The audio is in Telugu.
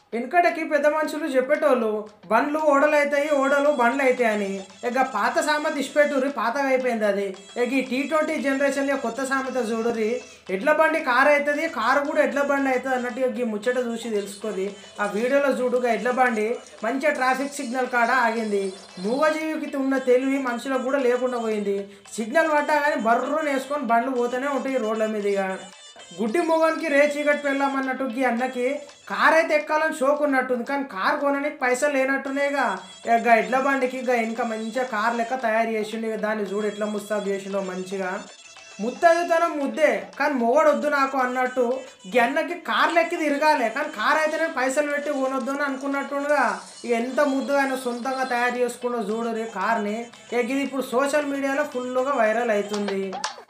వెనుకటికి పెద్ద మనుషులు చెప్పేటోళ్ళు బండ్లు ఓడలు అవుతాయి ఓడలు బండ్లు అవుతాయి అని ఇక పాత సామెత ఇష్టపెట్టుర్రి పాతగా అయిపోయింది అది ఇక ఈ టీ ట్వంటీ జనరేషన్లో కొత్త సామెత చూడుర్రి ఎడ్ల బండి కారు అవుతుంది కారు కూడా ఎడ్ల బండి అవుతుంది అన్నట్టు ఇక ఈ ముచ్చట చూసి తెలుసుకోది ఆ వీడియోలో చూడుగా ఎడ్ల బండి మంచిగా ట్రాఫిక్ సిగ్నల్ కాడ ఆగింది మూగజీవికి ఉన్న తెలివి మనుషులకు కూడా లేకుండా పోయింది సిగ్నల్ పడ్డా కానీ బర్రును వేసుకొని బండ్లు పోతూనే ఉంటాయి రోడ్ల మీదుగా గుడ్డి మొగానికి రే చీకటి పెళ్ళామన్నట్టు ఈ అన్నకి కార్ అయితే ఎక్కాలని షోక్ ఉన్నట్టుంది కానీ కార్ కొనడానికి పైసలు లేనట్టునేగా ఇక ఎడ్ల బండికి ఇక ఇంకా మంచిగా కార్ లెక్క తయారు చేసిండు ఇక దాన్ని చూడు ఎట్లా ముస్తాబు చేసిండో మంచిగా ముత్తదితనం ముద్దే కానీ మొగడు వద్దు నాకు అన్నట్టు ఈ అన్నకి కార్ లెక్కి తిరగాలి కానీ కార్ అయితేనే పైసలు పెట్టి కొనొద్దు అని అనుకున్నట్టుగా ఇక ఎంత ముద్దుగా ఆయన సొంతంగా తయారు చేసుకున్న చూడరు కార్ని ఇక ఇది ఇప్పుడు సోషల్ మీడియాలో ఫుల్గా వైరల్ అవుతుంది